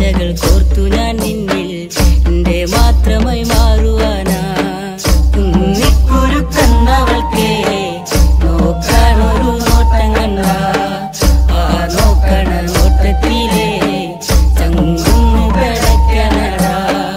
ആശകൾ കോർത്തു ഞാൻ നിന്നിൽ എന്റെ മാത്രമായി മാറുവാനാ കുന്നിക്കുരുക്കന്നവൾക്കേ നോക്കാനൊരു നോട്ടം കണ്ട ആ നോക്കണ നോട്ടത്തിലേ ചങ്കുന്ന് കിടക്കണടാ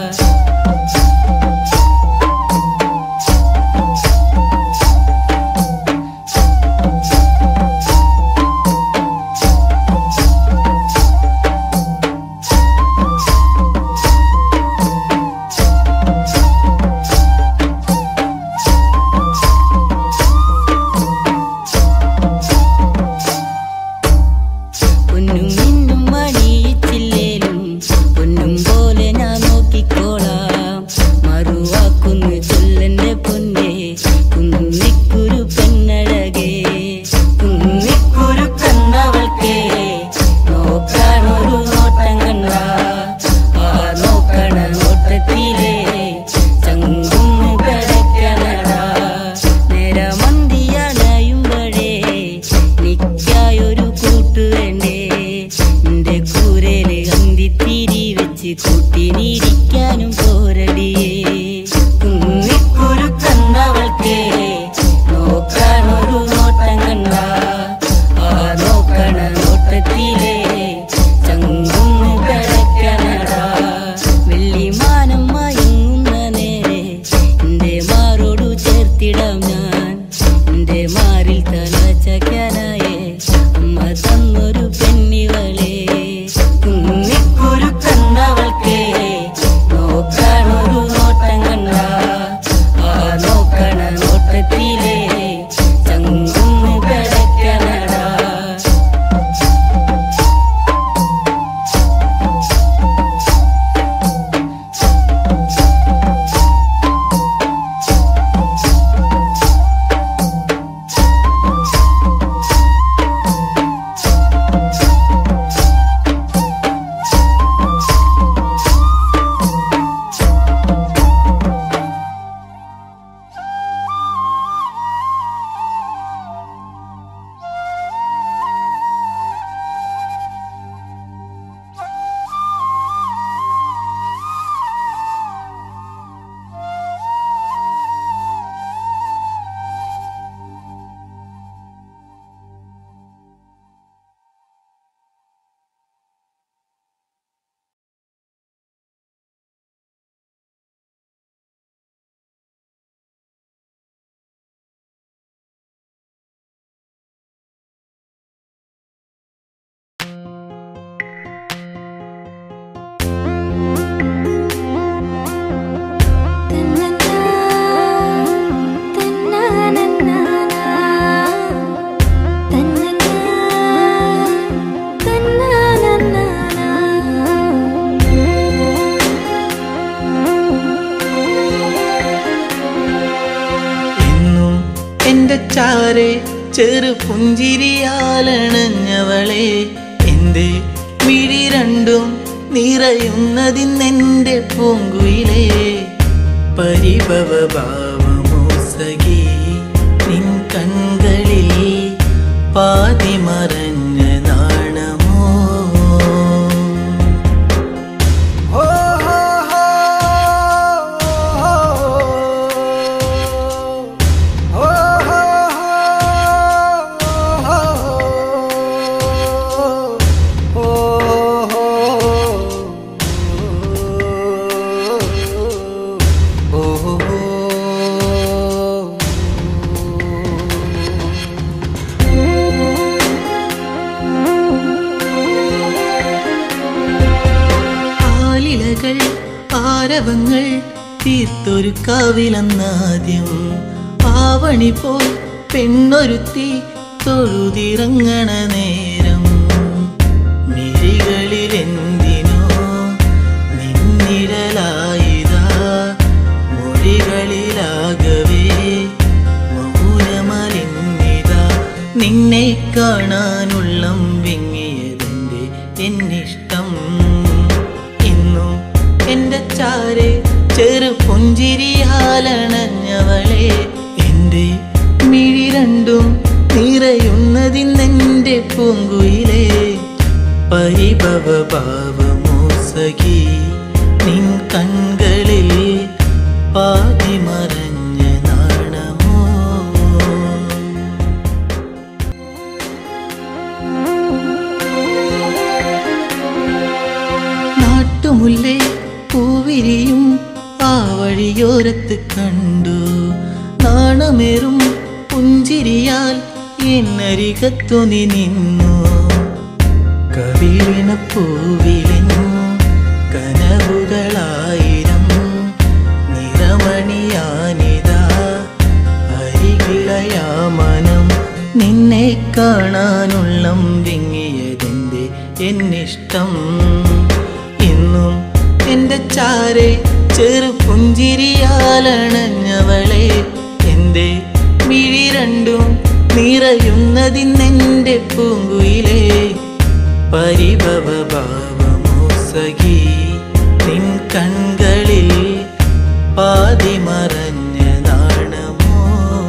പൊന്നും മിന്നും മണിയിച്ചില്ലേലും പൊന്നും പോലെ ഞാൻ നോക്കിക്കോളാം മറുവാക്കുന്നു ചൊല്ലന്റെ പൊന്നെ കുന്നിക്കുരു പെണ്ണഴകേ കുന്നിക്കുരു കണ്ണവൾക്കേ നോക്കാനൊരു നോട്ടം കണ്ട ആ നോക്കണ നോട്ടത്തിലേ ചങ്കുന്ന് കിടക്കണടാ നേരമന്തിയണയുമ്പഴേ നിക്കായൊരു കൂട്ടു വേണ്ടേ എന്റെ കൂരയില് അന്തിത്തിരി വെച്ച് കൂട്ടിനിരിക്കാനും പോരടിയേ കുന്നിക്കുരു കണ്ടവൾക്കേ നോക്കാനൊരു നോട്ടം കണ്ട ആ നോക്കണ നോട്ടത്തിലേ ചങ്കുന്ന് കിടക്കണടാ വെള്ളിമാനം മയങ്ങുന്ന നേരെ എന്റെ മാറോടു ചേർത്തിടാം ഞാൻ എന്റെ മാറിൽ തല ചക്കാനായേ അമ്മ തന്നൊരു പെണ്ണിവളെ കുന്നിക്കുരു കണ്ടവൾക്കേ നോക്കാനൊരു നോട്ടം കണ്ട ആ നോക്കണ നോട്ടത്തിലേ ചങ്കുന്ന് കിടക്കണടാ എന്നും എന്റെ ചാരെ ചെറു പുഞ്ചിരിയാലണഞ്ഞവളെ എന്റെ മിഴി രണ്ടും നിറയുന്നതിന്നെന്റെ പൂങ്കുയിലേ പരിഭവ ഭാവമോ സഖി നിൻ കൺകളിൽ പാതി മറഞ്ഞ നാണമോ ആലിലകൾ ആരവങ്ങൾ തീർത്തൊരു കാവിലെന്നാദ്യം ആവണി പോൽ പെണ്ണൊരുത്തി തൊഴുതിറങ്ങണ നേരം മിഴികളിൽ എന്തിനോ നിന്നിഴലായിതാ മൊഴികളിലാകവേ മൗനമലിന്നിതാ നിന്നെ കാണാനുള്ളം വിങ്ങിയതെന്റെ എന്നിഷ്ടം ഇന്നും എന്റെ ചാരെ ചെറു പുഞ്ചിരിയാലണഞ്ഞവളെ എന്റെ മിഴി രണ്ടും നിറയുന്നതിന്നെന്റെ പൂങ്കുയിലേ പരിഭവ ഭാവമോ സഖി സഖി നിൻ കൺകളിൽ പാതി മറഞ്ഞ നാണമോ നാട്ടുമുല്ലേ പൂവിരിയും ആ വഴിയോരത്ത് കണ്ടു നാണമേറും പുഞ്ചിരിയാൽ എന്നരികത്തു നീ നിന്നു കവിളിന പൂവിലെന്നു കനവുകളായിരം നിറമണിയാനിതാ അരികിളയാമനം നിന്നെ കാണാനുള്ളം വിങ്ങിയതെന്റെ എന്നിഷ്ടം ഇന്നും എന്റെ ചാരെ ചെറു പുഞ്ചിരിയാലണഞ്ഞവളെ എന്റെ മിഴി രണ്ടും നിറയുന്നതിന്നെന്റെ പൂങ്കുയിലേ പരിഭവ ഭാവമോ സഖി നിൻ കൺകളിൽ പാതി മറഞ്ഞ നാണമോ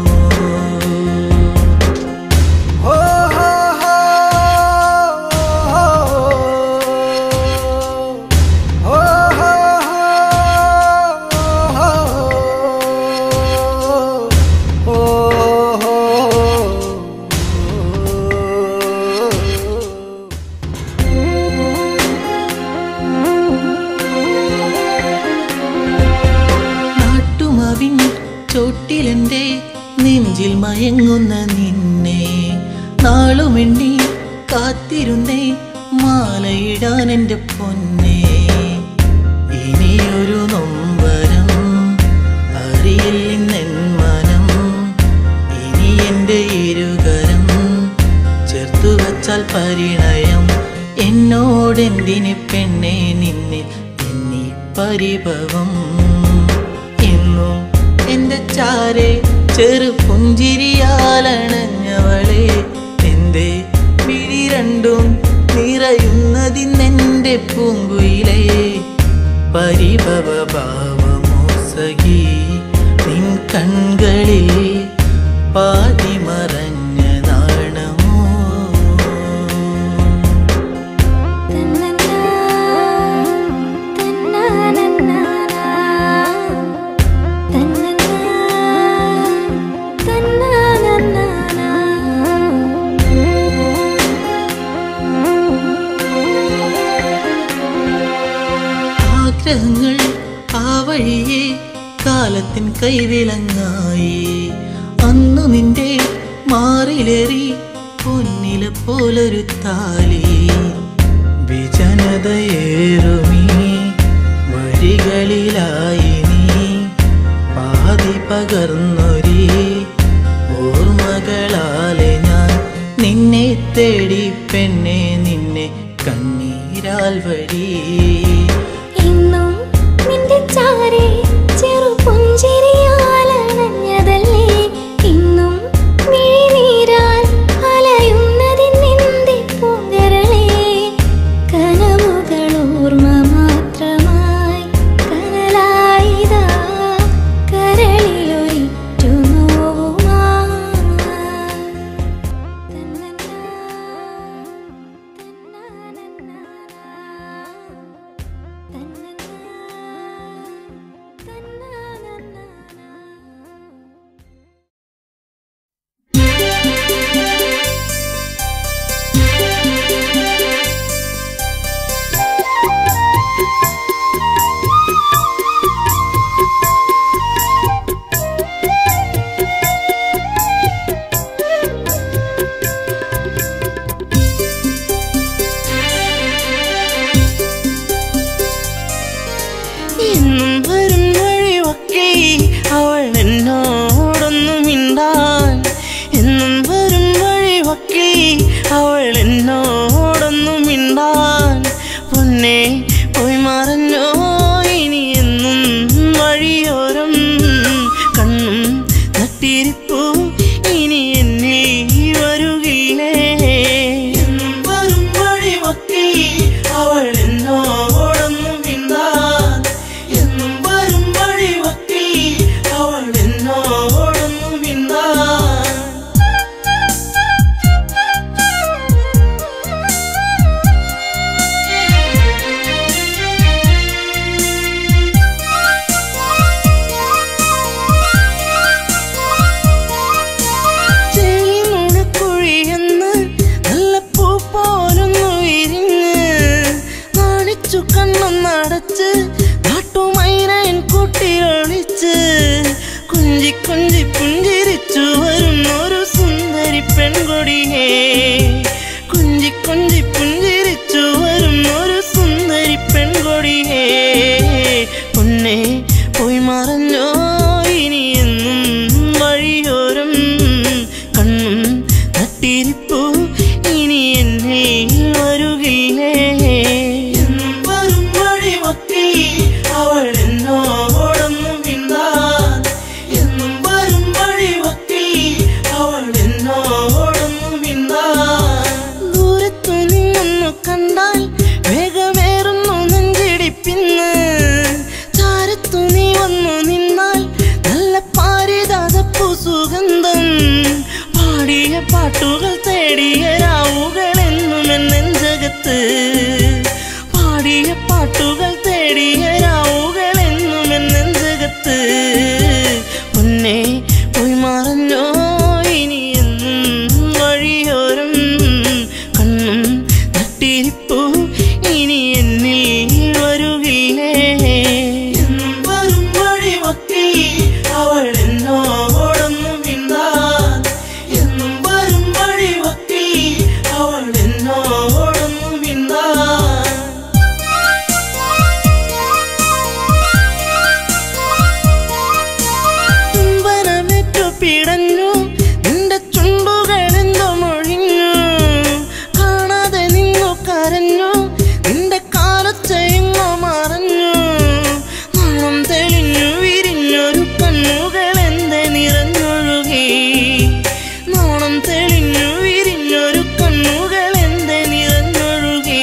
നാട്ടുമാവിൻ ചോട്ടിലെന്റെ നെഞ്ചിൽ മയങ്ങുന്ന നിന്നെ നാളുമെണ്ണി കാത്തിരുന്നേ മാലയിടാൻ എൻ്റെ പൊന്നെ ഇനിയൊരു നൊമ്പരം അറിയില്ലെന്നെൻ മനം ഇനി എൻ്റെ ഇരുകരം ചേർത്തു വച്ചാൽ പരിണയം എന്നോടെന്തിന് പെണ്ണെ നിന്നെ എന്നി പരിഭവം എന്നും എന്റെ ചാരെ ചെറു പുഞ്ചിരിയാലണഞ്ഞവളെ എന്റെ മിഴി രണ്ടും നിറയുന്നതിന്നെന്റെ പൂങ്കുയിലേ പരിഭവ ഭാവമോ സഖി നിൻ കൺകളിൽ പാതി മറഞ്ഞ നാണമോ ആഗ്രഹങ്ങൾ ആ വഴിയെ കാലത്തിൻ കൈവിലങ്ങായി അന്നു നിന്റെ മാറിലേറി പൊന്നില പോലൊരു താലി വിജനതയേറുമീ വഴികളിലായി നീ പാതി പകർന്നൊരി ഓർമ്മകളാലെ ഞാൻ നിന്നെ തേടി പെണ്ണെ നിന്നെ കണ്ണീരാൽ വഴി ഇന്നും നിന്റെ ചാരെ ചെറു പുഞ്ചിരിയാലണഞ്ഞതല്ലേ ഇന്നും മിഴിനീരാൽ അലയുന്നതിന്നെന്റെ പൂങ്കരളേ കനവുകൾ ഓർമ്മ മാത്രമായി കനലായിതാ കരളിലൊരിറ്റു നോവുമാ എന്നും വരും വഴിയൊക്കെ അവൾ എന്നോടൊന്നു മിണ്ടാൻ എന്നും വരും വഴിയൊക്കെ അവൾ എന്നോടൊന്നു മിണ്ടാൻ പൊന്നെ പോയി മറഞ്ഞോ ഇനി എന്നും വഴിയോരം കണ്ണും നട്ടിരിപ്പു ഇനി എന്നെ വരുകില്ലേ എന്നും വരും വഴിയൊക്കെ അവൾ എന്നോടൊന്നു മിണ്ടാൻ എന്നും വരും വഴിയൊക്കെ അവൾ എന്നോടൊന്നു മിണ്ടാൻ ും വെച്ചു കണ്ണൊന്നടച്ച് നാട്ടുമൈനൻ കൂട്ടിയൊളിച്ച് കുഞ്ചി കുഞ്ചി പുഞ്ചിരിച്ചു വരുന്നൊരു സുന്ദരി പെൺകൊടിയേ കുഞ്ചി കുഞ്ചി പുഞ്ചിരിച്ചു വരുന്നൊരു സുന്ദരി പെൺകൊടിയേ പൊന്നെ പോയി മറഞ്ഞോ ഇനി എന്നും വഴിയോരം കണ്ണും നട്ടിരിപ്പു ഇനി എന്നെ വരുകില്ലേ എന്നും വരും വഴിമൊക്കെ അവൾ എന്നോടൊന്നും മിണ്ടാൻ എന്നും വരും വഴിമൊക്കെ അവൾ എന്നോടൊന്നും മിണ്ടാൻ ദൂരത്തു നിന്നൊന്നു കണ്ടാൽ വേഗമേറുന്നു നെഞ്ചിടിപ്പിന്ന് ചാരത്തു നീ വന്നു നിന്നാൽ നല്ല പാരിതാതപ്പു സുഗന്ധം പാടിയ പാട്ടുകൾ തേടിയ രാവുകൾ എന്നും എന്നെഞ്ചകത്ത് പാടിയ പാട്ടുകൾ തേടിയ രാവുകൾ എന്നും എന്നെഞ്ചകത്ത് പൊന്നെ പോയി മറഞ്ഞോ ഇനി എന്നും വഴിയോരം കണ്ണും നട്ടിരിപ്പു ഇനി എന്നിൽ വരുകില്ലേ എന്നും വരും വഴിമൊക്കെ അവൾ എന്നോടൊന്നും മിണ്ടാൻ എന്നും വരും വഴിമൊക്കെ അവൾ എന്നോടൊന്നും മിണ്ടാൻ ചുംബനമേറ്റു പിടഞ്ഞു നിന്റെ ചുണ്ടുകളെന്തോ മൊഴിഞ്ഞു കാണാതെ നിന്നു കരഞ്ഞു നിന്റെ കാലത്തെങ്ങോ മറഞ്ഞു നാണം തെളിഞ്ഞു വിരിഞ്ഞൊരു കണ്ണുകൾ എന്തെ നിറഞ്ഞൊഴുകി നാണം തെളിഞ്ഞു വിരിഞ്ഞൊരു കണ്ണുകൾ എന്തെ നിറഞ്ഞൊഴുകി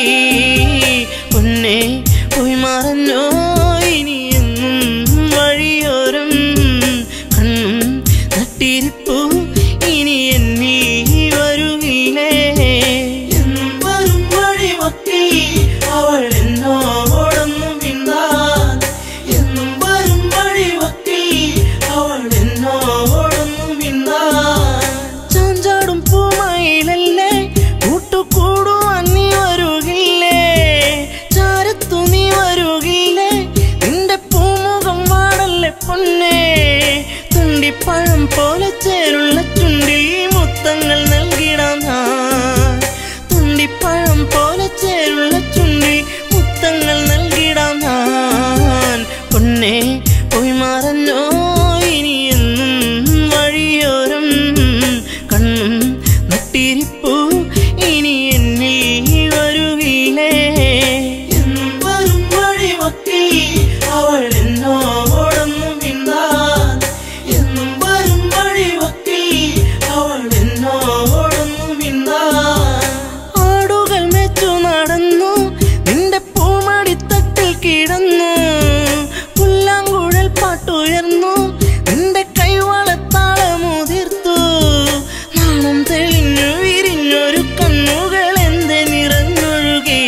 പൊന്നെ പോയി മറഞ്ഞോ ഇനി എന്നും വഴിയോരം കണ്ണും നട്ടിരിപ്പു ഇനി എന്നിൽ വരുകില്ലേ എന്നും വരും വഴിമൊക്കെ അവൾ എന്നോടൊന്നും മിണ്ടാൻ എന്നും വരും വഴിമൊക്കെ അവൾ എന്നോടൊന്നും മിണ്ടാൻ ചാഞ്ചാടും പൂമയിലല്ലേ കൂട്ടുകൂടുവാൻ നീ വരുകില്ലേ ചാരത്തു നീ വരുകില്ലേ നിന്റെ പൂമുഖം വാടല്ലേ പൊന്നേ തുണ്ടിപ്പഴം പോലെ ചേരുള്ള ചുണ്ടിൽ മുത്തങ്ങൾ നൽകിടാം ഞാൻ തുണ്ടിപ്പഴം പോലെ ചേരുള്ള ചുണ്ടിൽ മുത്തങ്ങൾ നൽകിടാം ഞാൻ പൊന്നെ പോയി മറഞ്ഞോ ഇനി എന്നും വഴിയോരം കണ്ണും നട്ടിരിപ്പു ഇനി എന്നിൽ വരുകില്ലേ എന്നും വരും വഴിമൊക്കെ അവൾ എന്നോടൊന്നും മിണ്ടാൻ എന്നും വരും വഴിമൊക്കെ അവൾ എന്നോടൊന്നും മിണ്ടാൻ ആടുകൾ മെച്ചു നടന്നു നിന്റെ പൂമടിത്തട്ടിൽ കിടന്നു പുല്ലാങ്കുഴൽ പാട്ടുയർന്നു നിന്റെ കൈവളത്താളമുതിർത്തു നാണം തെളിഞ്ഞു വിരിഞ്ഞൊരു കണ്ണുകൾ എന്തെ നിറഞ്ഞൊഴുകി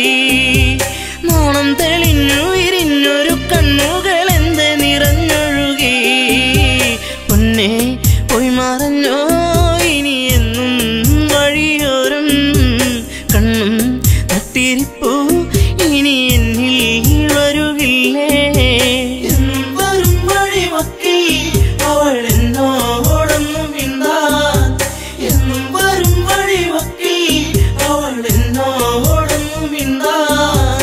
നാണം തെളിഞ്ഞു വിരിഞ്ഞൊരു കണ്ണുകൾ എന്തെ നിറഞ്ഞൊഴുകി പൊന്നെ പോയി മറഞ്ഞോ ഇനി എന്നും വഴിയോരം കണ്ണും നട്ടിരിപ്പു ഇനി എന്നിൽ വരുകില്ലേ എന്നും വരും വഴിമൊക്കെ അവൾ എന്നോടൊന്നും മിണ്ടാൻ എന്നും വരും വഴിമൊക്കെ അവൾ എന്നോടൊന്നും മിണ്ടാൻ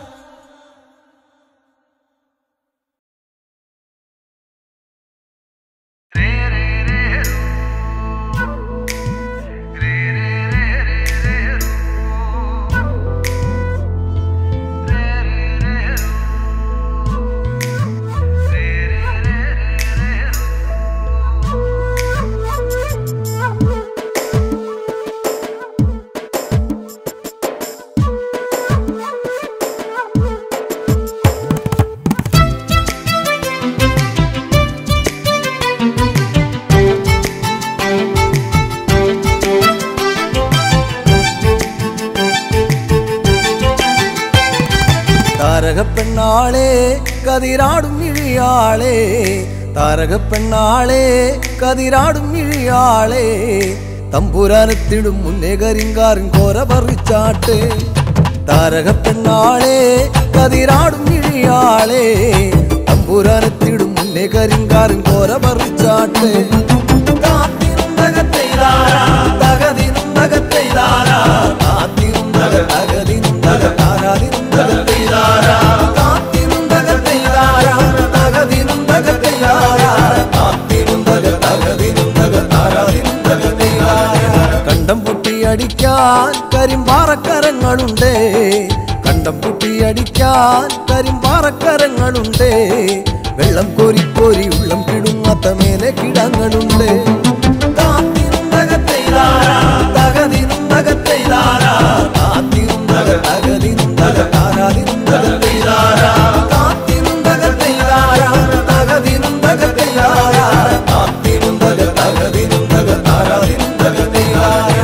താരകപ്പെണ്ണാളെ കതിരാടും ഇഴിയാളെ താരകപ്പെണ്ണാളെ കതിരാടും ഇഴിയാളെ തമ്പുരാനത്തിടും മുന്നേ കരിങ്കാറിൻ കോര പറിച്ചാട്ടെ താരകപ്പെണ്ണാളെ കതിരാടും ഇഴിയാളെ തമ്പുരാനെത്തിടും മുന്നേ കരിങ്കാറും കോര പറിച്ചാട്ടെ താത്തിനും തകത്തെയ്താരാ, തകതിനും തകത്തെയ്താരാ, താത്തിനും തക തകതിനും തക താരാതിനും തകത്തെയ്താരാ, താത്തിനും തകത്തെയ്താരാ, തകതിനും തകത്തെയ്താരാ, താത്തിനും തക തകതിനും തക താരാതിനും തകത്തെയ്താരാ. കണ്ടം പൊട്ടിയടിക്കാൻ കരിമ്പാറക്കരങ്ങളുണ്ട് കണ്ടം പൊട്ടിയടിക്കാൻ കരിമ്പാറക്കരങ്ങളുണ്ട് വെള്ളം കോരി കോരി ഉള്ളം കിടുങ്ങാത്ത മേലെ കിടങ്ങളുണ്ട് താത്തിനും തകത്തെയ്താരാ, തകതിനും തകത്തെയ്താരാ, താത്തിനും തക തകതിനും തക താരാതിനും തകത്തെയ്താരാ, താത്തിനും തകത്തെയ്താരാ, തകതിനും തകത്തെയ്താരാ, താത്തിനും തക തകതിനും തക താരാതിനും തകത്തെയ്താരാ.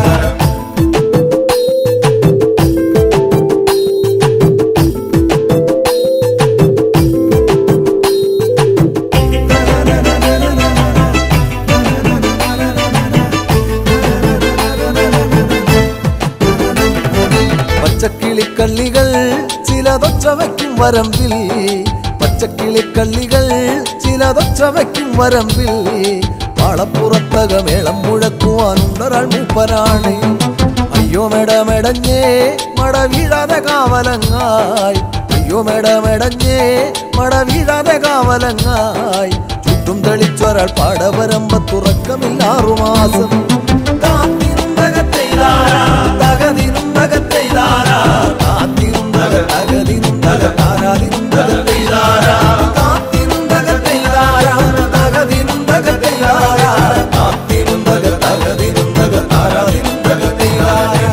പച്ചക്കിളിക്കള്ളികൾ ചിലതൊച്ച വയ്ക്കും വരമ്പിൽ പച്ചക്കിളിക്കള്ളികൾ ചിലതൊച്ച വയ്ക്കും വരമ്പിൽ പാളപ്പുറത്തക മേളം മുഴക്കുവാനുണ്ടൊരാൾ മൂപ്പനാണ് അയ്യോ മെടമെടഞ്ഞേ മട വീഴാതെ കാവലങ്ങായി അയ്യോ മെടമെടഞ്ഞേ മട വീഴാതെ കാവലങ്ങായി ചുറ്റും തെളിച്ചൊരാൾ പാടവരമ്പത്തുറക്കമില്ലാറുമാസം താത്തിനും തകത്തെയ്താരാ, തകതിനും തകത്തെയ്താരാ, താത്തിനും തക തകതിനും തക താരാതിനും തകത്തെയ്താരാ, താത്തിനും തകത്തെയ്താരാ, തകതിനും തകത്തെയ്താരാ, താത്തിനും തക തകതിനും തക താരാതിനും തകത്തെയ്താരാ.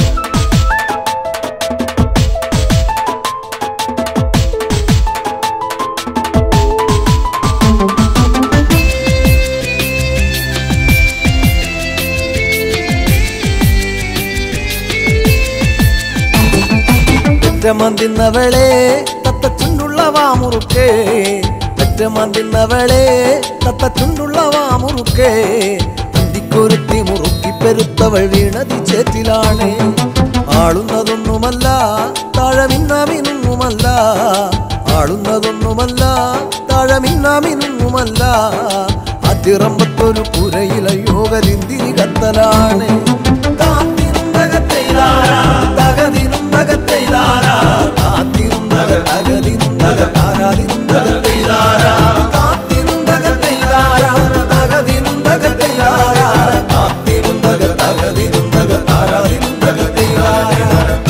പെറ്റമന്തിന്നവളെ തത്തച്ചുണ്ടുള്ള വാമുറുക്കേ പെറ്റമന്തിന്നവളെ തത്തച്ചുണ്ടുള്ള വാമുറുക്കേ അന്തിക്കൊരുത്തി മുറുക്കി പെരുത്തവൾ വീണതി ചേറ്റിലാണ് ആളുന്നതൊന്നുമല്ല താഴമിന്നാമിനുമല്ല ആളുന്നതൊന്നുമല്ല താഴമിന്നാമിനുമല്ല അതിറമ്പത്തൊരു പുരയില യോഗരിന്തിരി കത്തലാണ് താത്തിനും തകത്തെയ്താരാ, തകതിനും തകത്തെയ്താരാ, താത്തിനും തക തകതിനും തക താരാതിനും തകത്തെയ്താരാ, താത്തിനും തകത്തെയ്താരാ, തകതിനും തകത്തെയ്താരാ, താത്തിനും തക തകതിനും തക താരാതിനും തകത്തെയ്താരാ.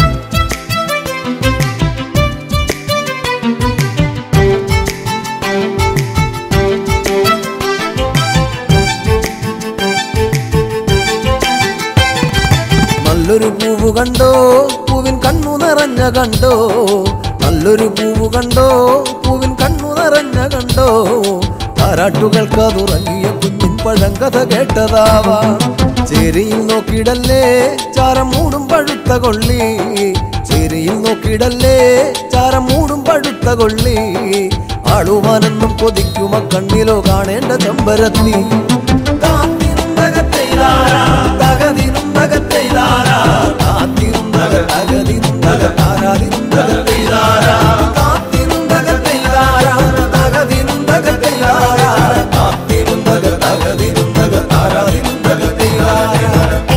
നല്ലൊരു പൂവ് കണ്ടോ പൂവിൻ കണ്ണു നിറഞ്ഞ കണ്ടോ നല്ലൊരു പൂവ് കണ്ടോ പൂവിൻ കണ്ണു നിറഞ്ഞ കണ്ടോ താരാട്ടുകൾക്ക് അതുറങ്ങിയ കുഞ്ഞിൻ പഴങ്കഥ കേട്ടതാവാ ചേരിയിൽ നോക്കിടല്ലേ ചാരം മൂടും പഴുത്ത കൊള്ളി ചേരിയിൽ നോക്കിടല്ലേ ചാരം മൂടും പഴുത്ത കൊള്ളി ആളുവാനെന്നും കൊതിക്കുമ കണ്ണിലോ കാണേണ്ട ചെമ്പരത്തി താത്തിനും തകത്തെയ്താരാ, തകതിനും തകത്തെയ്താരാ, താത്തിനും തക തകതിനും തക താരാതിനും തകത്തെയ്താരാ, താത്തിനും തകത്തെയ്താരാ, തകതിനും തകത്തെയ്താരാ, താത്തിനും തക തകതിനും തക താരാതിനും തകത്തെയ്താരാ.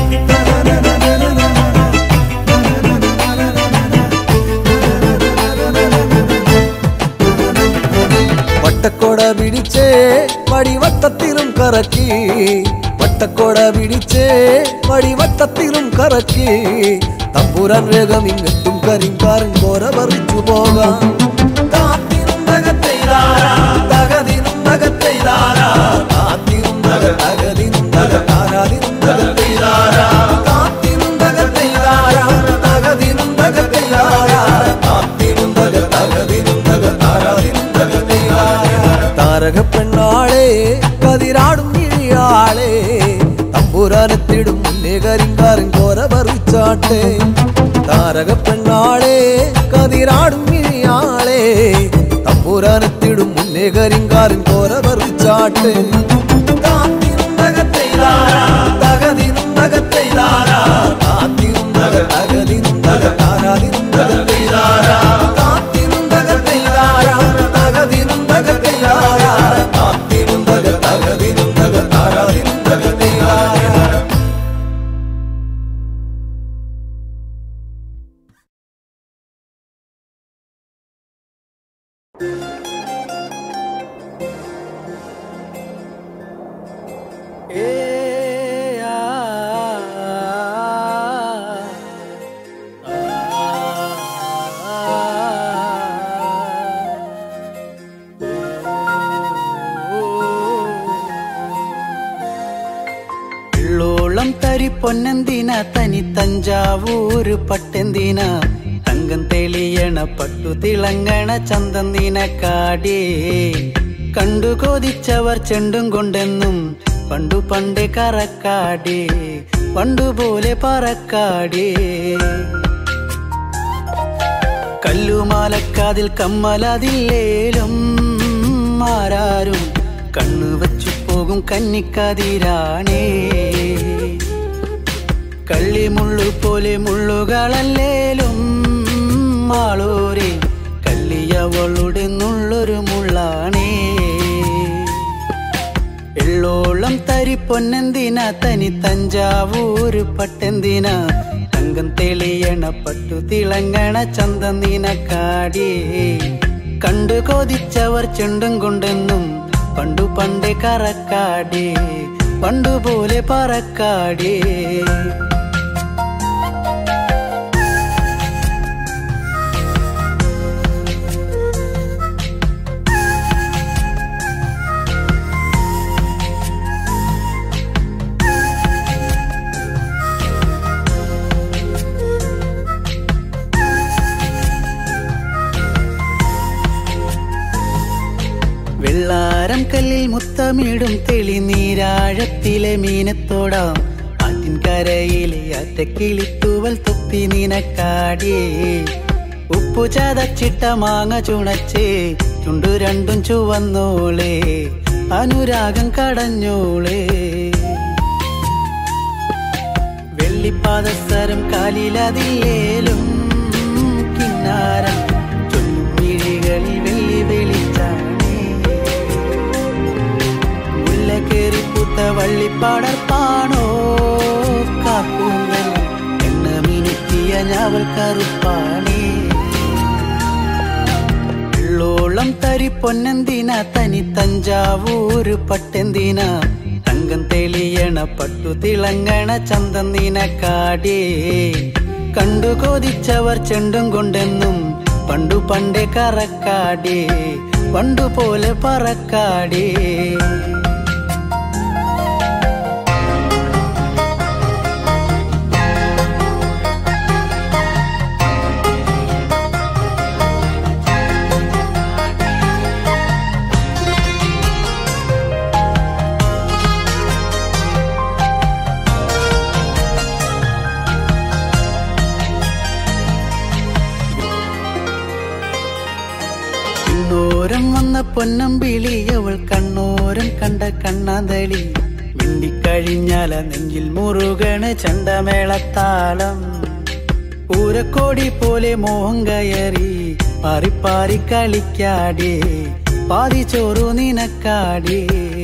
വട്ടക്കോട പിടിച്ചേ വടിവട്ടത്തിലും കറക്കി വട്ടക്കോട പിടിച്ചേ വടിവട്ടത്തിലും കറക്കി തമ്പുരാൻ വേഗം ഇങ്ങെത്തും കരിങ്കാരൻ കോര പറിച്ചു പോകാം താത്തിനും തകത്തെയ്താരാ, തകതിനും തകത്തെയ്താരാ, താത്തിനും തക തകതിനും തക താരാതിനും തകത്തെയ്താരാ, താത്തിനും തകത്തെയ്താരാ, തകതിനും തകത്തെയ്താരാ, താത്തിനും തക തകതിനും തക താരാതിനും തകത്തെയ്താരാ. താരക പെണ്ണാളെ കതിരാടും ഇഴിയാളെ തമ്പുരാനെത്തിടും മുന്നേ കരിങ്കാരൻ കോര പറിച്ചാട്ടെ താരക പെണ്ണാളെ കതിരാടും ഇഴിയാളെ തമ്പുരാനെത്തിടും മുന്നേ കരിങ്കാരൻ കോര പറിച്ചാട്ടെ താത്തിനും തകത്തെയ്താരാ, തകതിനും തകത്തെയ്താരാ, താത്തിനും തക തകതിനും തക താരാതിനും തകത്തെയ്താരാ, താത്തിനും തക ഏ ആ ഉള്ളോളം തരി പൊന്നെന്തിന തനി തഞ്ചാവൂര് പട്ടെന്തിന തങ്കം തെളിയണ പട്ടു തിളങ്ങണ ചന്തം നിനക്കാടേ കണ്ടു കൊതിച്ചവർ ചെണ്ടും കൊണ്ടെന്നും പണ്ടു പണ്ടേ കറക്കാടേ പണ്ടുപോലെ പറക്കാടേ കല്ലുമാലക്കാതിൽ കമ്മലതില്ലേലും ആരാരും കണ്ണു വച്ചു പോകും കന്നിക്കതിരാണേ കള്ളിമുള്ളു പോലെ മുള്ളുകളല്ലേലും ആളൂരെ കല്ലിയവളുടെ നുള്ളൊരു മുള്ളാണേ എള്ളോളം തരി പൊന്നെന്തിന തനി തഞ്ചാവൂര് പട്ടെന്തിന തങ്കം തെളിയണ പട്ടു തിളങ്ങണ ചന്തം നിനക്കാടേ കണ്ടു കൊതിച്ചവർ ചെണ്ടും കൊണ്ടെന്നും പണ്ടു പണ്ടേ കറക്കാടേ പണ്ടുപോലെ പറക്കാടേ വെള്ളാരം കല്ലിൽ മുത്തമിടും തെളിനീരാഴത്തിലെ മീനത്തോടാം ആറ്റിൻകരയിലെ അറ്റക്കിളിത്തൂവൽ തൊപ്പി നിനക്കാടിയേ ഉപ്പു ചതച്ചിട്ട മാങ്ങ ചുണച്ചേ ചുണ്ടു രണ്ടും ചുവന്നോളേ അനുരാഗം കടഞ്ഞോളേ വെള്ളിപ്പാദസരം കാലിലതില്ലേലും കിന്നാരം ചൊല്ലും മിഴികളിൽ വെള്ളി വെളിച്ചാണേ മുല്ല കേറി പൂത്ത വള്ളിപ്പാടർപ്പാണോ കാക്കൂന്തൽ എണ്ണ മിനുക്കിയ ഞാവൽ കറുപ്പാണേ ഉള്ളോളം തരി പൊന്നെന്തിന തനി തഞ്ചാവൂര് പട്ടെന്തിന തങ്കം തെളിയണ പട്ടു തിളങ്ങണ ചന്തം നിനക്കാടേ കണ്ടു കൊതിച്ചവർ ചെണ്ടും കൊണ്ടെന്നും പണ്ടു പണ്ടേ കറക്കാടേ പണ്ടു പോലെ പറക്കാടേ പിന്നോരം വന്ന പൊന്നമ്പിളി അവൾ കണ്ണോരം കണ്ട കണ്ണാന്തളി മിണ്ടിക്കഴിഞ്ഞാല നെഞ്ചിൽ മുറുകണ് ചണ്ടമേളത്താളം പൂരക്കോടി പോലെ മോഹം കയറി പാറിപ്പാറി കളിക്കാടേ പാതി ചോറു നിനക്കാടേ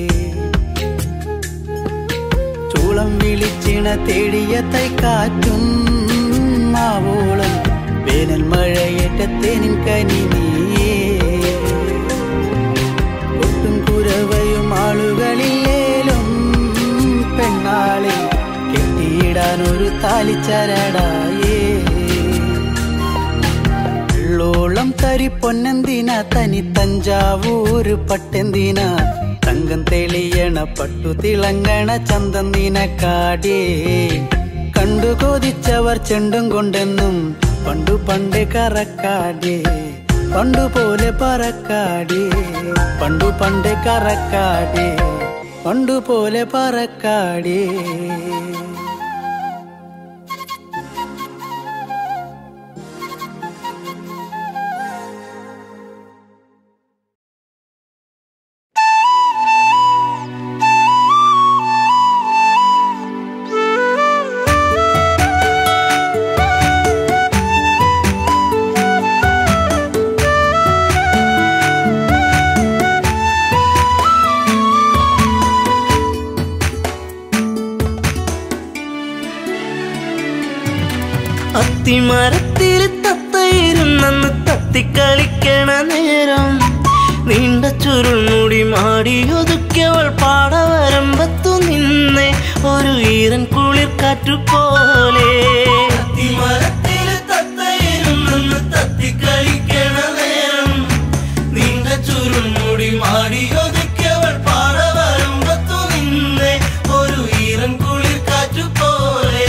ചൂളം വിളിച്ചിണ തേടിയ തൈക്കാറ്റും മാവോളം വേനൽ മഴയേറ്റത്തേനിൻ കനി നീയേ ഒട്ടും കുരവയും ആളുകളില്ലേലും പെണ്ണാളെ കെട്ടിയിടാൻ ഒരു താലിച്ചരടായേ ഉള്ളോളം തരി പൊന്നെന്തിന തനി തഞ്ചാവൂര് പട്ടെന്തിന തങ്കം തെളിയണ പട്ടു തിളങ്ങണ ചന്തം നിനക്കാടേ കണ്ടു കൊതിച്ചവർ ചെണ്ടും കൊണ്ടെന്നും പണ്ടു പണ്ടേ കറക്കാടേ പണ്ടു പോലെ പറക്കാടേ പണ്ടു പണ്ടേ കറക്കാടേ പണ്ടു പോലെ പറക്കാടേ അത്തിമരത്തിൽ തത്തയിരുന്നെന്ന് തത്തിക്ക കളിക്കണ നേരം നീണ്ട ചുരുൾമുടി മാടി ഒതുക്കിയവൾ പാടവരമ്പത്തു നിന്നെ ഒരു ഈരൻ കുളിർ കാറ്റു പോലെ മരത്തില് തത്തയിരുന്നെന്ന് തത്തി കളിക്കണ നേരം നീണ്ട ചുരുൾമുടി മാടി ഒതുക്കിയവൾ പാടവരമ്പത്തു നിന്നെ ഒരു ഈരൻ കുളിർ കാറ്റു പോലെ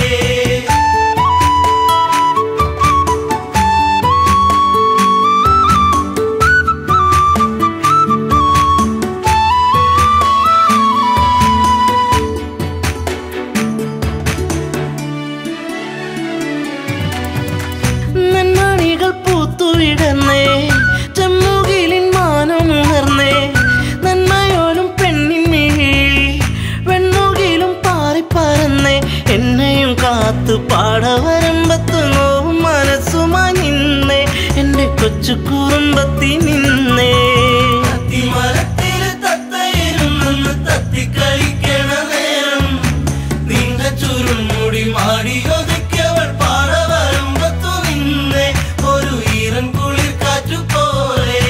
നന്മണികൾ പൂത്തുവിടന്നേ ചെമ്മുകിലിൻ മാനമുണർന്നേ നന്മയോലും പെണ്ണിൻ മിഴി വെണ്ണുകിലും പാറിപ്പറന്നേ എന്നെയും കാത്തു പാടവരമ്പത്ത് നോവും മനസ്സുമായി നിന്നേ എന്റെ കൊച്ചു കുറുമ്പത്തി നിന്നേ മരത്തില് തത്തയിരുന്നെന്ന് തത്തി കളിക്കണ നേരം നീണ്ട ചുരുൾമുടി മാടി ഒതുക്കിയവൾ പാറവരമ്പത്തു നിന്നെ ഒരു ഈറൻ കുളിർ കാറ്റു പോലെ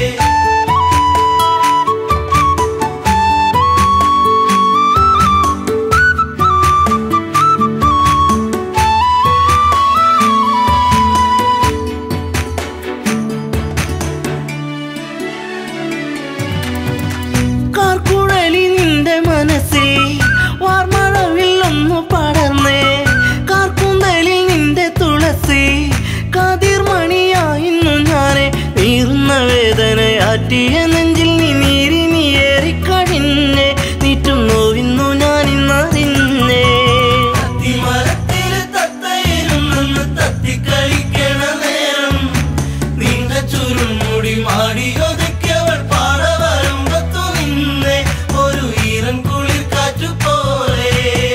കാർക്കുഴലി നിന്റെ മനസ്സിൽ വാർമഴവിൽ ഒന്ന് പടർന്നേ കാർക്കുന്തലിൽ നിന്റെ തുളസി കാതിർമണിയായിരുന്നു ഞാനെ നീറുന്ന വേദനയാറ്റിയ നെഞ്ചിൽ നീ നീരി നീയേറിക്കഴിഞ്ഞേ നീറ്റും നോവിന്നു ഞാൻ ഇന്നറിഞ്ഞേ മരത്തില് തത്തയിരുന്നെന്ന് തത്തി കളിക്കണ നേരം നീണ്ട ചുരുൾമുടി മാടി ഒതുക്കിയവൾ പാറവരമ്പത്തു നിന്നെ ഒരു ഈറൻ കുളിർ കാറ്റു പോലെ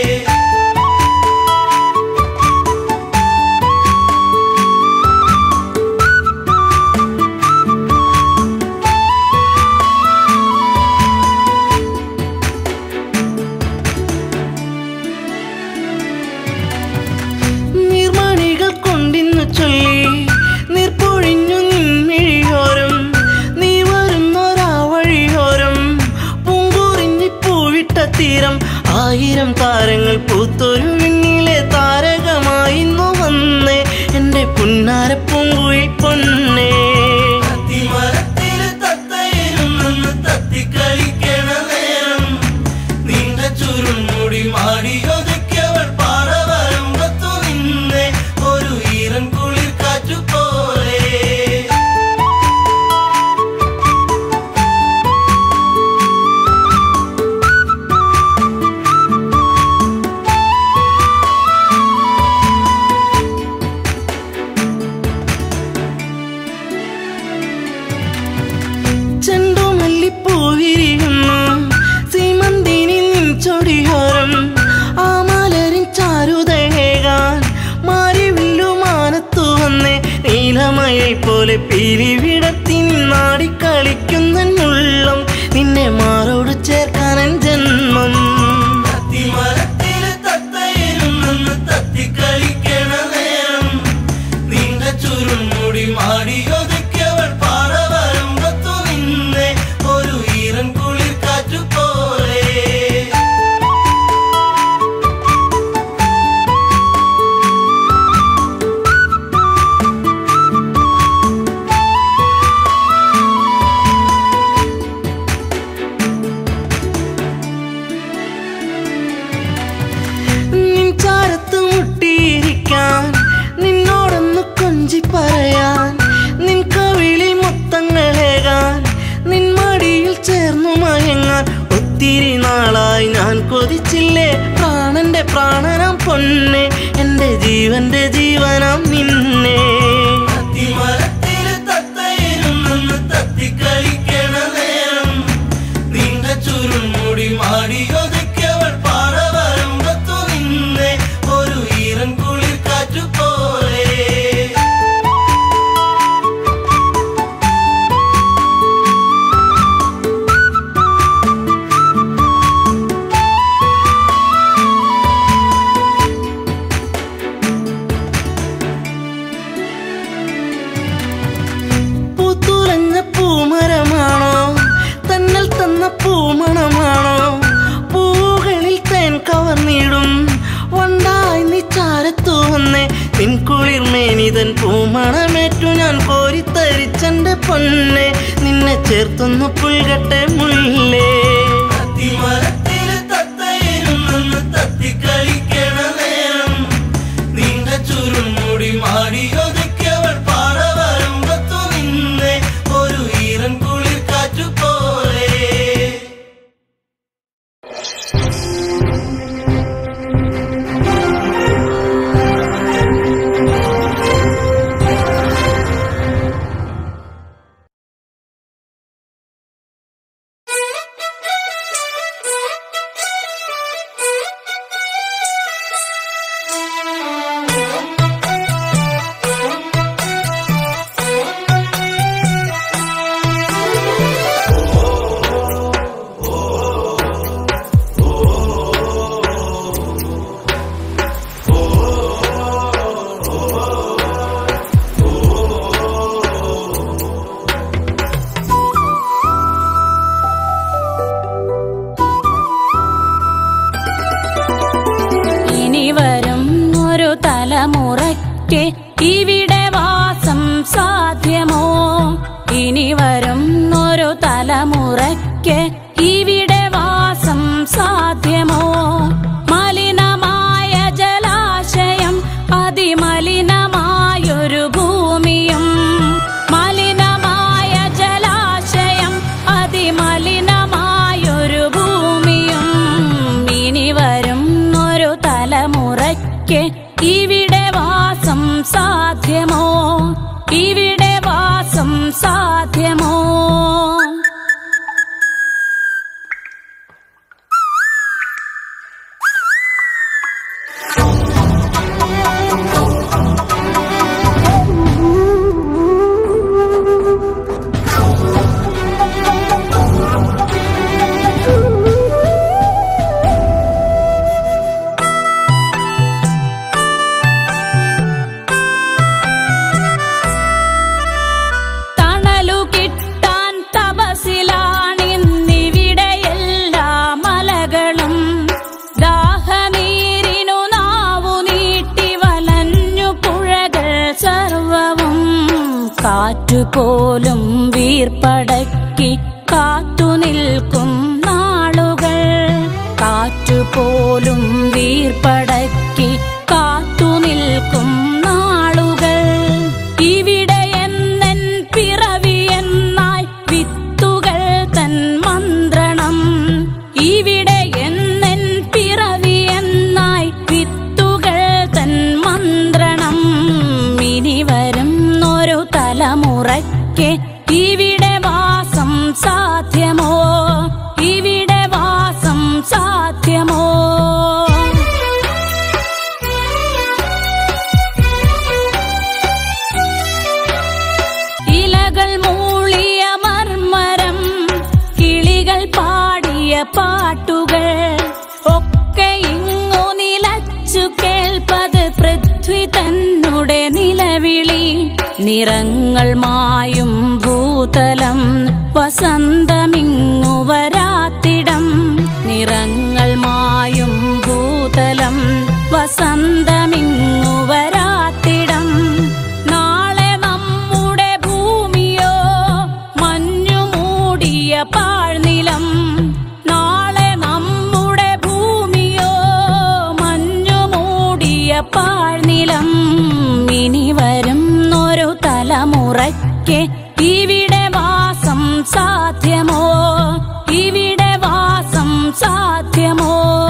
നീർമണികൾ കൊണ്ടിന്നു ചൊല്ലി നീർപ്പൊഴിഞ്ഞു നിൻമിഴിയോരം നീ വരുന്നൊരാ വഴിയോരം പൂങ്കുറിഞ്ഞി പൂവിട്ട തീരം ആയിരം താരങ്ങൾ പൂത്തൊരു വിണ്ണിലെ താരകമായിന്നു വന്നേ എന്റെ പുന്നാര പൂങ്കുഴി പൊന്നേ മരത്തില് തത്തയിരുന്നെന്ന് തത്തി കളിക്കണ നേരം നീണ്ട ചുരുൾമുടി മാടി ഒതുക്കിയവൾ പാറവരമ്പത്തു നിന്നെ ഒരു ഈറൻ കുളിർ കാറ്റു പോലെ ചെണ്ടുമല്ലിപ്പൂവിരിയുന്നു സീമന്തിനി നിൻ ചൊടിയോരം ആ മലരിൻ ചാരുതേകാൻ മാറിവില്ലു മാനത്തു വന്നേ നീലമയെ പോലെ പീലി വിടത്തി നിന്നാടി കളിക്കുന്നുള്ളം നിന്നെ മാറോട് ചേർക്കാനൻ ജന്മം മരത്തില് തത്തയിരുന്നെന്ന് തത്തി കളിക്കണ നേരം നീണ്ട ചുരുൾമുടി മാടി ഒതുക്കിയവൾ പാറവരമ്പത്തു നിന്നെ ഒരു ഈറൻ കുളിർ കാറ്റു പോലെ നിൻ ചാരത്ത് മുട്ടിയിരിക്കാൻ നിന്നോടൊന്ന് കൊഞ്ചി പറയാൻ നിൻ കവിളിൽ മൊത്തങ്ങളേകാൻ നിൻ മടിയിൽ ചേർന്നു മയങ്ങാൻ ഒത്തിരി നാളായി ഞാൻ കൊതിച്ചില്ലേ പ്രാണന്റെ പ്രാണനാം പൊന്നെ എന്റെ ജീവന്റെ ജീവനാം നിന്നെ മരത്തില് തത്തയിരുന്നെന്ന് തത്തി കളിക്കണ നേരം നീണ്ട ചുരുൾമുടി മാടി ഒതുക്കിയവൾ പാറവരമ്പത്തു നിന്നെ ഒരു ഈറൻ കുളിർ കാറ്റു പോലെ നിതൻ പൂമണമേറ്റു ഞാൻ കോരിത്തരിച്ചെന്റെ പൊന്നെ നിന്നെ ചേർത്തൊന്നു പുൽകട്ടെ മുല്ലേ അത്തിമരത്തില് തത്തയിരുന്നൊന്ന് തത്തിക്കളിക്കണ നേരം നീണ്ട ചുരുൾമുടി മാടിയൊതുക്കിയവൾ പാറ വരുമ്പത്തു നിന്നെ ഒരു ഈറൻ കുളിർ കാറ്റു പോലെ ഇനി വരും ഒരു തലമുറയ്ക്ക് ഇവിടെ വാസം സാധ്യമോ ഇനി വരും ഒരു തലമുറയ്ക്ക് ഇവിടെ വാസം സാധ്യമോ മലിനമായ ജലാശയം അതിമലിനമായൊരു ഭൂമിയും മലിനമായ ജലാശയം അതിമലിനമായൊരു ഭൂമിയും ഇനി വരും ഒരു തലമുറയ്ക്ക് ഇവിടെ വാസം സാധ്യമോ ഇവിടെ വാസം സാധ്യമോ തണലു കിട്ടാൻ തപസിലാണിന്നിവിടെ എല്ലാ മലകളും ദാഹനീരിനു നാവു നീട്ടി വലഞ്ഞു പുഴകൾ സർവവും കാറ്റുപോലും വീർപ്പടക്കി കാത്തു നിൽക്കും നാളുകൾ കാറ്റുപോലും വീർപ്പടക്കി കാത്തു നിൽക്കും നാളുകൾ ഇവിടെ എന്നെൻ പിറവി എന്നായി വിത്തുകൾ തൻ മന്ത്രണം ഇവിടെ എന്നെൻ പിറവി എന്നായി വിത്തുകൾ തൻ മന്ത്രണം ഇനി വരും ഒരു തലമുറയ്ക്ക് ഇവിടെ വാസം സാധ്യമോ ഇവിടെ വാസം സാധ്യമോ ഇലകൾ മൂളിയ മർമരം കിളികൾ പാടിയ പാട്ടുകൾ ഒക്കെ ഇങ്ങു നിലച്ചു കേൾപ്പത് പൃഥ്വി തന്നുടെ നിലവിളി നിറങ്ങൾ മായും ഭൂതലം വസന്തമിങ്ങു വരാത്തിടം നിറങ്ങൾ മായും ഭൂതലം വസന്തമിങ്ങു വരാത്തിടം നാളെ നമ്മുടെ ഭൂമിയോ മഞ്ഞു മൂടിയ പാഴ്നിലം നാളെ നമ്മുടെ ഭൂമിയോ മഞ്ഞു മൂടിയ പാഴ്നിലം ഇനി വരും ഒരു തലമുറയ്ക്ക് ഇവിടെ വാസം സാധ്യമോ ഇവിടെ വാസം സാധ്യമോ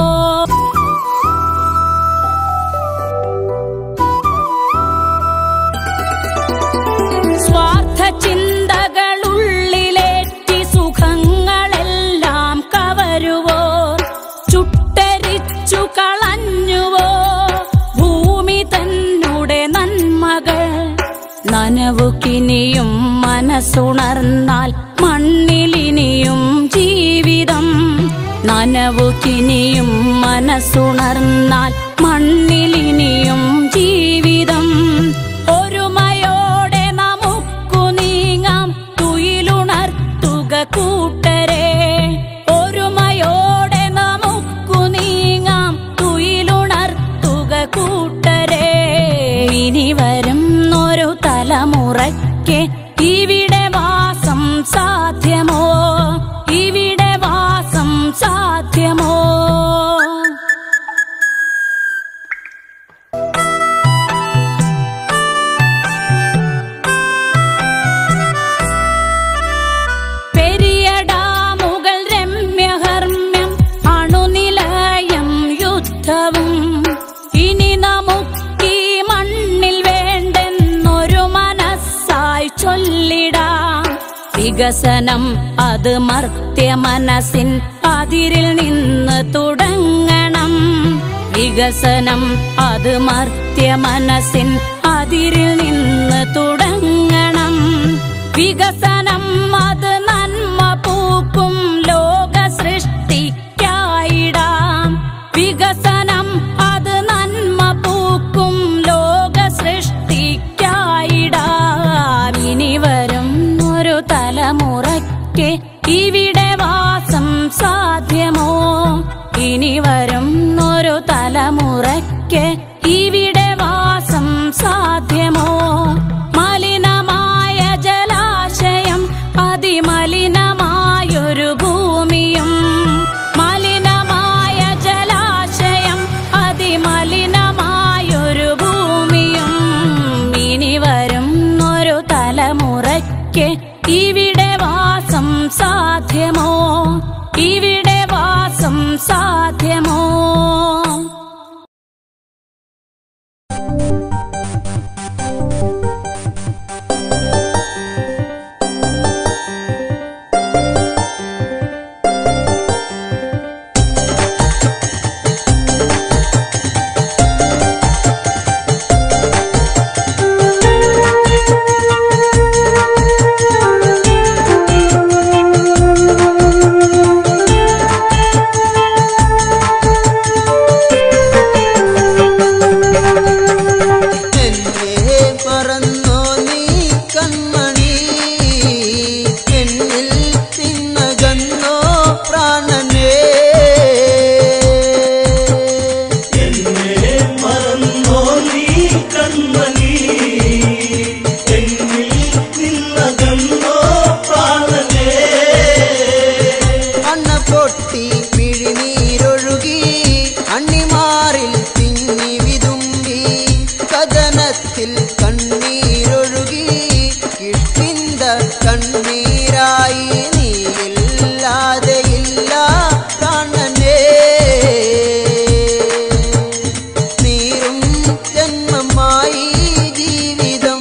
സ്വാർത്ഥ ചിന്തകളുള്ളിലേറ്റി സുഖങ്ങളെല്ലാം കവരുവോ ചുട്ടരിച്ചു കളഞ്ഞുവോ ഭൂമി തന്നുടെ നന്മകൾ നനവുകിനിയും മനസ്സുണർന്നാൽ മണ്ണിലിനിയും ജീവിതം നനവുകിനിയും മനസ്സുണർന്നാൽ മണ്ണിലിനിയും ജീവിതം ഒരുമയോടെ നമുക്കു നീങ്ങാം തുയിലുണർത്തുക കൂട്ടരെ ഒരുമയോടെ നമുക്കു നീങ്ങാം തുയിലുണർത്തുക കൂട്ടരെ ഇനി വരും സാധ്യമോ ഇവിടെ വാസം സാധ്യമോ പെരിയ ഡാമുകൾ രമ്യഹർമ്മ്യം അണുനിലയം യുദ്ധവും ഇനി നമുക്കീ മണ്ണിൽ വേണ്ടെന്നൊരു മനസ്സായി ചൊല്ലിടാം വികസനം അത് മർത്യ മനസ്സിൻ അതിരിൽ നിന്ന് തുടങ്ങണം വികസനം അത് മർത്യ മനസ്സിൻ അതിരിൽ നിന്ന് തുടങ്ങണം വികസനം അത് നന്മ പൂക്കും ലോക സൃഷ്ടിക്കായിടാം വികസനം അത് നന്മ പൂക്കും ലോക സൃഷ്ടിക്കായിടാം ഇനി വരും ഒരു തലമുറയ്ക്ക് ഇവിടെ വാസം സാധ്യമോ ഇനി വരും ഒരു തലമുറയ്ക്ക് ഇവിടെ വാസം സാധ്യമോ മലിനമായ ജലാശയം അതിമലിനമായൊരു ഭൂമിയും മലിനമായ ജലാശയം അതിമലിനമായൊരു ഭൂമിയും ഇനി വരും ഒരു തലമുറയ്ക്ക് ഇവിടെ വാസം സാധ്യമോ ഇവിടെ വാസം സാധ്യമോ എന്നെ മറന്നോ നീ കൺമണി എന്നിൽ തിന്നകന്നോ പ്രാണനേ എന്നെ മറന്നോ നീ കൺമണി എന്നിൽ നിന്നകന്നോ പ്രാണനേ അണ്ണ പൊട്ടി മിഴിനീരൊഴുകി അണ്ണിമാറിൽ തിങ്ങി വിതുമ്പി കഥനത്തിൽ കണ്ണീരൊഴുകി കിഷ്കിന്ത കണ്ണീരായി നീയില്ലാതെ ഇല്ല കാണനേ നീറും ജന്മമായി ജീവിതം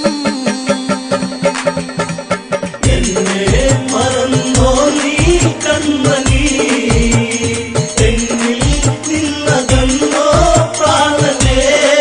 എന്നെ മറന്നോ നീ കൺമണി എന്നിൽ നിന്നകന്നോ പ്രാണനേ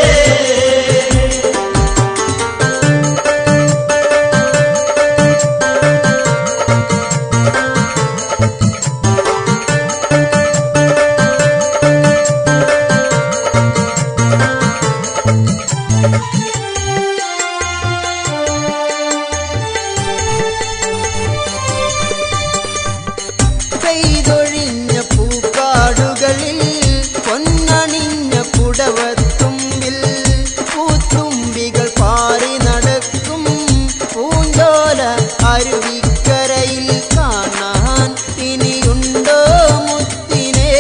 പെയ്തൊഴിഞ്ഞ പൂക്കാടുകളിൽ പൊന്നണിഞ്ഞ പുടവത്തുമ്പിൽ പൂത്തുമ്പികൾ പാറി നടക്കും പൂഞ്ചോല അരുവിക്കരയിൽ കാണാൻ ഇനിയുണ്ടോ മുത്തിനെ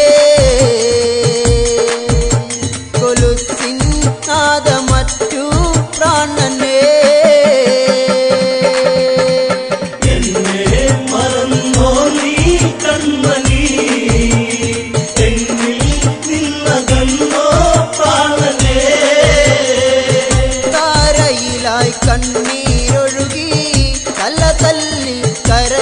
കൊലുസിൻ നാദമറ്റു പ്രാണനേ എന്നെ മറന്നോ നീ കൺമണി എന്നിൽ നിന്നകന്നോ പ്രാണനേ താരയിലായി കണ്ണീരൊഴുകി തല തല്ലി കര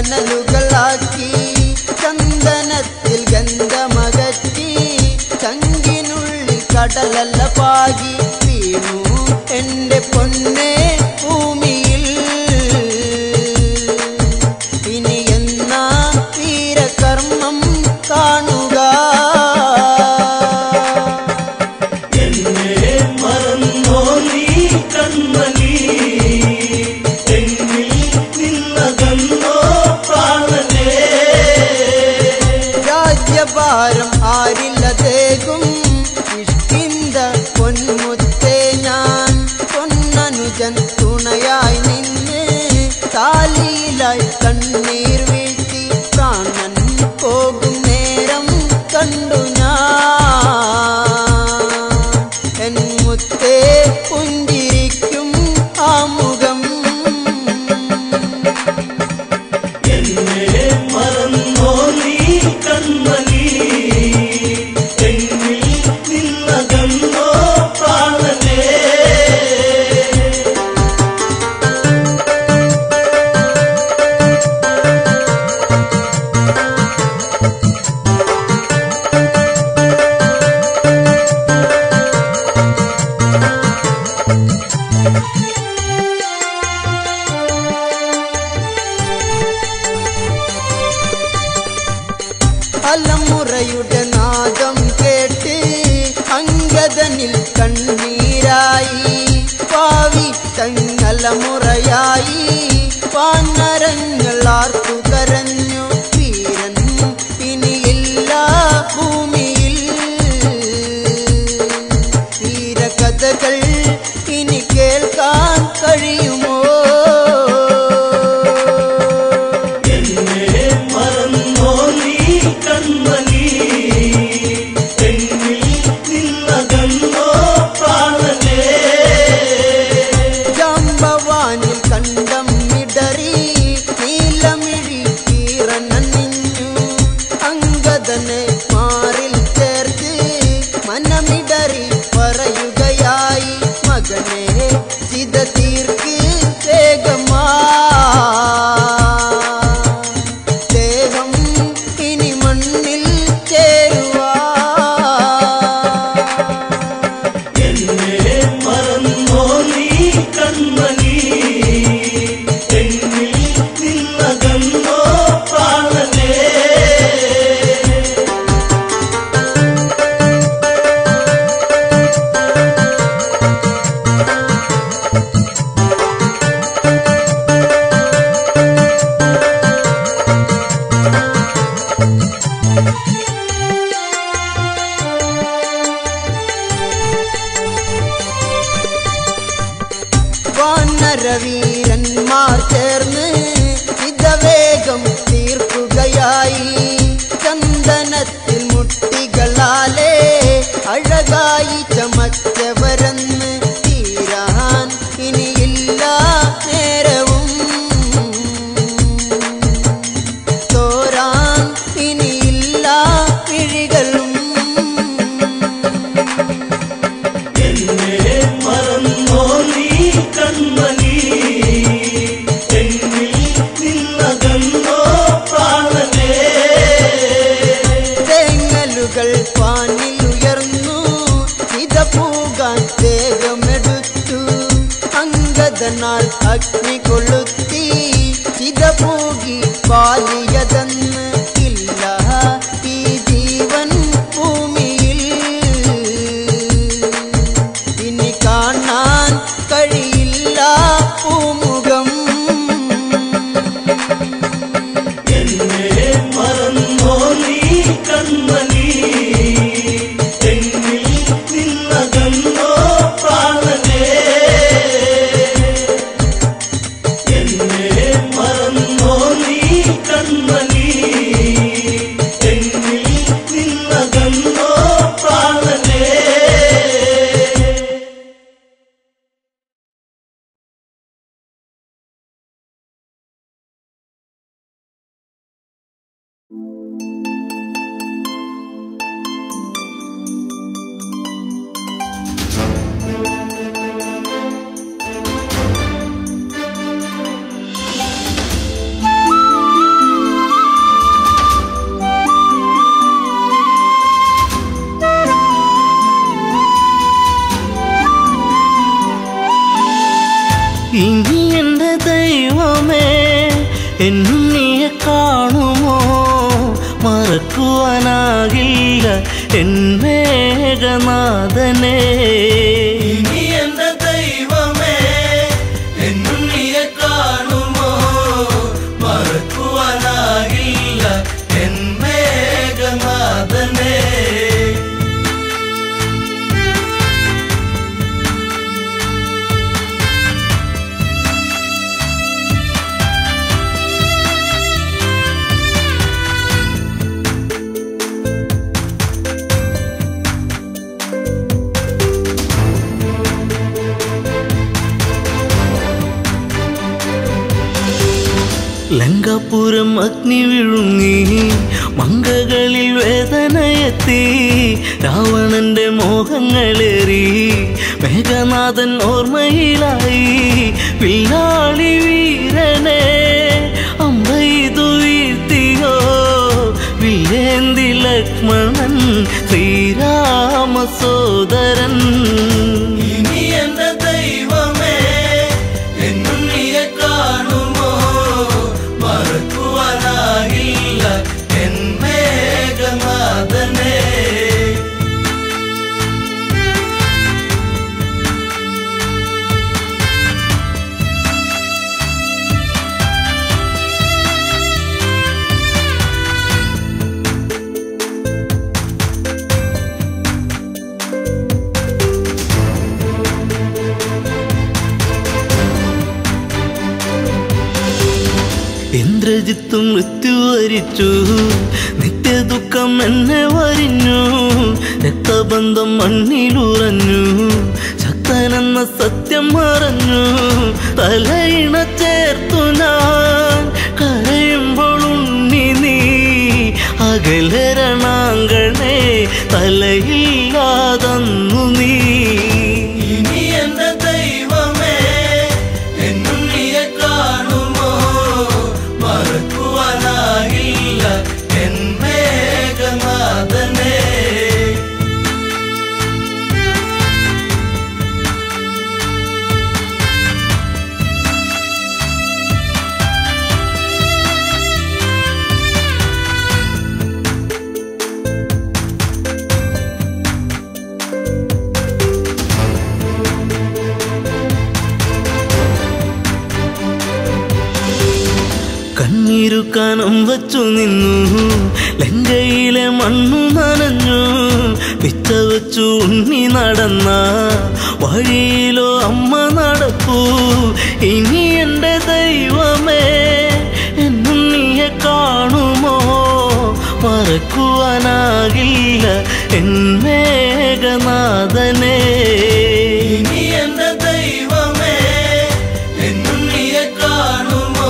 കനലുകളാക്കി ചന്ദനത്തിൽ ഗന്ധമകറ്റി ചങ്കിനുള്ളിൽ കടലല്ല പാകി വീണു എന്റെ പൊന്നെ ഭൂമിയിൽ ഇനി എന്നാ വീരകർമ്മം കാണുക എന്നെ മറന്നോ നീ കൺമണി എന്നിൽ നിന്നകന്നോ പ്രാണനേ രാജ്യഭാരം ആരില്ലതേകും ഇഷ്ടിന്ത പൊന്മുത്തേ ഞാൻ പൊന്നനുജൻ തുണയായി നിന്ന് താലിയിലായി കണ്ണീർ വീഴ്ത്തി പ്രാണൻ പോകും നേരം കണ്ടു ഞാൻ എൻ മുത്തേ പുഞ്ചിരിക്കും ആ മുഖം എന്നെ മറന്നോ നീ കൺമണി എന്നിൽ നിന്നകന്നോ പ്രാണനേ അലമുറയുടെ നാദം കേട്ട് അങ്കദനിൽ കണ്ണീരായി പാവി തങ്ങലമുറയായി പാഞ്ഞരങ്ങൾ ആർത്തു കരഞ്ഞു വീരൻ ഇനിയില്ല ഭൂമിയിൽ വീരകഥകൾ ഇനി കേൾക്കാൻ കഴിയുമോ എന്നെ മറന്നോ നീ കൺമണി എന്നിൽ നിന്നകന്നോ പ്രാണനേ ജാമ്പവാനിൽ കണ്ടം ഇടറി നീലമിഴി കീറനണിഞ്ഞു അങ്കദനെ മാറിൽ ചേർത്ത് മനമിടറി പറയുകയായി മകനെ ചിത തീർക്ക് വേഗമാ ദേഹം ഇനി മണ്ണിൽ ചേരുവാ എന്നെ മറന്നോ നീ കൺമണി എന്നിൽ നിന്നകന്നോ പ്രാണനേ വാനരവീരന്മാർ ചേർന്ന് ഇതവേഗം തീർക്കുകയായി ചന്ദനത്തിൽ മുട്ടികളാലേ അഴകായി ചമച്ചവരെന്ന് തീരാൻ ഇനിയില്ല നേരവും തോരാൻ ഇനിയില്ല പിഴികളും എന്നെ മറന്നോ നീ കൺമണി എന്നിൽ നിന്നകന്നോ പ്രാണനേ തേങ്ങലുകൾ പാനിൽ ഉയർന്നു ഇത പൂകാൻ ദേഹമെടുത്തു അങ്കദനാൽ അഗ്നി കൊളുത്തി ഇത പൂകി പാലിയതെന്ന് ഇല്ല ഈ ജീവൻ ഭൂമിയിൽ ഇനി കാണാൻ കഴിയില്ല പൂമുഖം എന്നെ മറന്നോ നീ കൺമണി എന്നിൽ നിന്നകന്നോ പ്രാണനേ എന്നെ മറന്നോ നീ കൺമണി എന്നുണ്ണിയെ കാണുമോ മറക്കുവാനാകില്ല എൻ മേഘനാഥനെ ഇനി എന്റെ ദൈവമേ എന്നുണ്ണിയെ കാണുമോ മറക്കുവാനാകില്ല എൻ മേഘനാഥനെ ലങ്കാപുരം അഗ്നി വിഴുങ്ങി മങ്കകളിൽ വേദനയെത്തി രാവണന്റെ മോഹങ്ങളേറി മേഘനാഥൻ ഓർമ്മയിലായി പിള്ളാളി വീരനെ അമ്പൈതു വീഴ്ത്തിയോ വില്ലേന്തി ലക്ഷ്മണൻ ശ്രീരാമ സോദരൻ ഇനി എന്റെ ദൈവമേ എന്നുണ്ണിയെ കാണുമോ മറക്കുവാനാകില്ല എൻ മേഘനാഥനെ ഇന്ദ്രജിത്ത് മൃത്യു വരിച്ചു നിത്യദുഃഖം എന്നെ വരിഞ്ഞു രക്തബന്ധം മണ്ണിലുറഞ്ഞു ശക്തനെന്ന സത്യം മറഞ്ഞു തലയിണ ചേർത്തു ഞാൻ കരയുമ്പോൾ ഉണ്ണി നീ അകലരണാങ്കണേ തലയില്ലാതന്നു നീ ഇനി എന്റെ ദൈവമേ എന്നുണ്ണിയെ കാണുമോ മറക്കുവാനാകില്ല എൻ മേഘനാഥനെ കണ്ണീരു കനം വച്ചു നിന്നു ലങ്കയിലെ മണ്ണു നനഞ്ഞു പിച്ച വെച്ചു ഉണ്ണി നടന്ന വഴിയിലോ അമ്മ നടപ്പൂ ഇനി എൻ്റെ ദൈവമേ എന്നുണ്ണിയെ കാണുമോ മറക്കുവാനാകില്ല എൻ മേഘനാഥനെ ഇനി എന്റെ ദൈവമേ എന്നുണ്ണിയെ കാണുമോ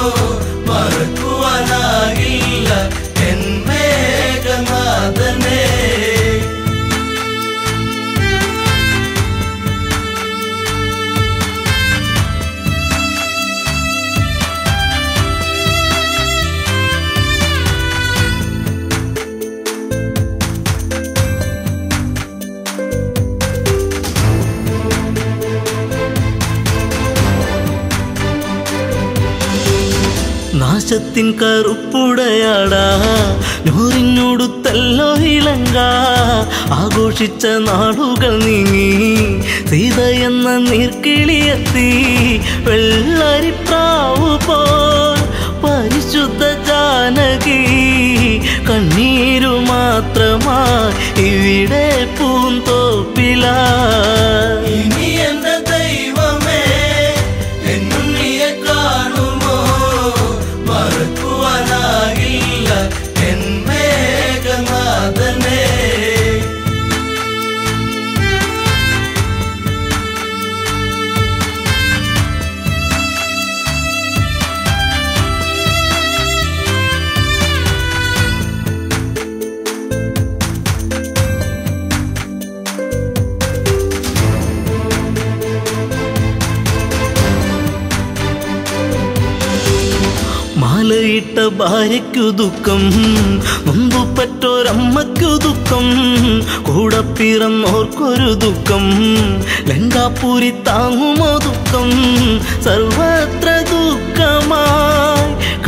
മറക്കുവാനാകില്ല എൻ മേഘനാഥനെ നാശത്തിൻ കറുപ്പുടയാടാ നൂറിനോടുത്തല്ലോ ഇളങ്ക ആഘോഷിച്ച നാടുകൾ നീങ്ങി സീത എന്ന നീർക്കിളിയെത്തി വെള്ളരിപ്രാവ് പോൽ പരിശുദ്ധ ജാനകി കണ്ണീരു മാത്രമായി ഇവിടെ പൂന്തോപ്പിലാ ഇനി എന്റെ ദൈവമേ എന്നുണ്ണിയെ കാണുമോ മറക്കുവാനാകില്ല എൻ മേഘനാഥനെ മാലയിട്ട ഭാര്യയ്ക്കു ദുഃഖം മുമ്പ് പറ്റോരമ്മയ്ക്കു ദുഃഖം കൂടെ പിറന്നോർക്കൊരു ദുഃഖം ലങ്കാപൂരി താങ്ങുമോ ദുഃഖം സർവത്ര ദുഃഖമായി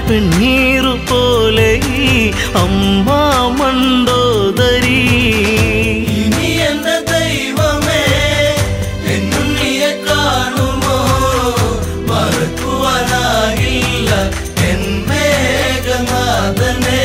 പെണ്ണീറു പോലെ ഈ അമ്മ മണ്ടോദരി ഇനി എന്റെ ദൈവമേ എന്നുണ്ണിയെ കാണുമോ മറക്കുവാനാകില്ല എൻ മേഘനാഥനെ